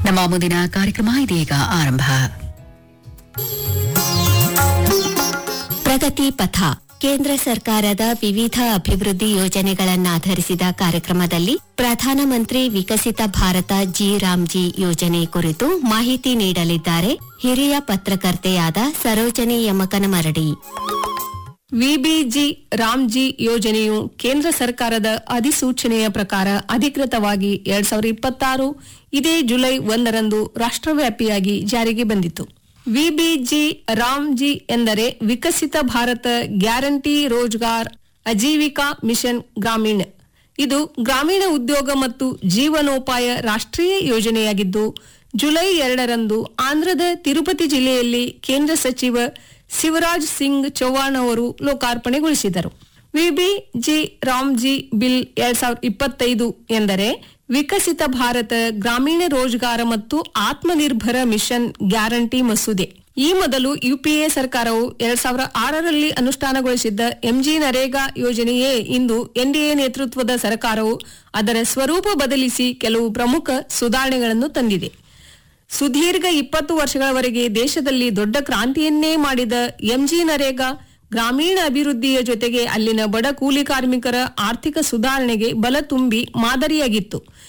ನಮ್ಮ ಮುಂದಿನ ಕಾರ್ಯಕ್ರಮ ಇದೀಗ ಆರಂಭ ಪ್ರಗತಿ ಪಥ ಕೇಂದ್ರ ಸರ್ಕಾರದ ವಿವಿಧ ಅಭಿವೃದ್ಧಿ ಯೋಜನೆಗಳನ್ನಾಧರಿಸಿದ ಕಾರ್ಯಕ್ರಮದಲ್ಲಿ ಪ್ರಧಾನಮಂತ್ರಿ ವಿಕಸಿತ ಭಾರತ ಜಿ ರಾಮ್ಜಿ ಯೋಜನೆ ಕುರಿತು ಮಾಹಿತಿ ನೀಡಲಿದ್ದಾರೆ ಹಿರಿಯ ಪತ್ರಕರ್ತೆಯಾದ ಸರೋಜನಿ ಯಮಕನಮರಡಿ ವಿಬಿಜಿ ರಾಮ್ಜಿ ಯೋಜನೆಯು ಕೇಂದ್ರ ಸರ್ಕಾರದ ಅಧಿಸೂಚನೆಯ ಪ್ರಕಾರ ಅಧಿಕೃತವಾಗಿ ಎರಡ್ ಸಾವಿರದ ಇಪ್ಪತ್ತಾರು ಇದೇ ಜುಲೈ ಒಂದರಂದು ರಾಷ್ಟ್ರವ್ಯಾಪಿಯಾಗಿ ಜಾರಿಗೆ ಬಂದಿತು ವಿಬಿಜಿ ರಾಮ್ಜಿ ಎಂದರೆ ವಿಕಸಿತ ಭಾರತ ಗ್ಯಾರಂಟಿ ರೋಜ್ಗಾರ್ ಅಜೀವಿಕಾ ಮಿಷನ್ ಗ್ರಾಮೀಣ ಇದು ಗ್ರಾಮೀಣ ಉದ್ಯೋಗ ಮತ್ತು ಜೀವನೋಪಾಯ ರಾಷ್ಟ್ರೀಯ ಯೋಜನೆಯಾಗಿದ್ದು ಜುಲೈ ಎರಡರಂದು ಆಂಧ್ರದ ತಿರುಪತಿ ಜಿಲ್ಲೆಯಲ್ಲಿ ಕೇಂದ್ರ ಸಚಿವ ಶಿವರಾಜ್ ಸಿಂಗ್ ಚೌಹಾಣ್ ಅವರು ಲೋಕಾರ್ಪಣೆಗೊಳಿಸಿದರು ವಿಬಿ ಜಿ ರಾಮ್ಜಿ ಬಿಲ್ ಎರಡ್ ಸಾವಿರದ ಇಪ್ಪತ್ತೈದು ಎಂದರೆ ವಿಕಸಿತ ಭಾರತ ಗ್ರಾಮೀಣ ರೋಜ್ಗಾರ ಮತ್ತು ಆತ್ಮನಿರ್ಭರ ಮಿಷನ್ ಗ್ಯಾರಂಟಿ ಮಸೂದೆ ಈ ಮೊದಲು ಯುಪಿಎ ಸರ್ಕಾರವು ಎರಡ್ ಸಾವಿರದ ಆರರಲ್ಲಿ ಅನುಷ್ಠಾನಗೊಳಿಸಿದ್ದ ಎಂಜಿ ನರೇಗಾ ಯೋಜನೆಯೇ ಇಂದು ಎನ್ಡಿಎ ನೇತೃತ್ವದ ಸರ್ಕಾರವು ಅದರ ಸ್ವರೂಪ ಬದಲಿಸಿ ಕೆಲವು ಪ್ರಮುಖ ಸುಧಾರಣೆಗಳನ್ನು ತಂದಿದೆ ಸುದೀರ್ಘ ಇಪ್ಪತ್ತು ವರ್ಷಗಳವರೆಗೆ ದೇಶದಲ್ಲಿ ದೊಡ್ಡ ಕ್ರಾಂತಿಯನ್ನೇ ಮಾಡಿದ ಎಂಜಿ ನರೇಗಾ ಗ್ರಾಮೀಣ ಅಭಿವೃದ್ಧಿಯ ಜೊತೆಗೆ ಅಲ್ಲಿನ ಬಡ ಕೂಲಿ ಕಾರ್ಮಿಕರ ಆರ್ಥಿಕ ಸುಧಾರಣೆಗೆ ಬಲ ತುಂಬಿ ಮಾದರಿಯಾಗಿತ್ತು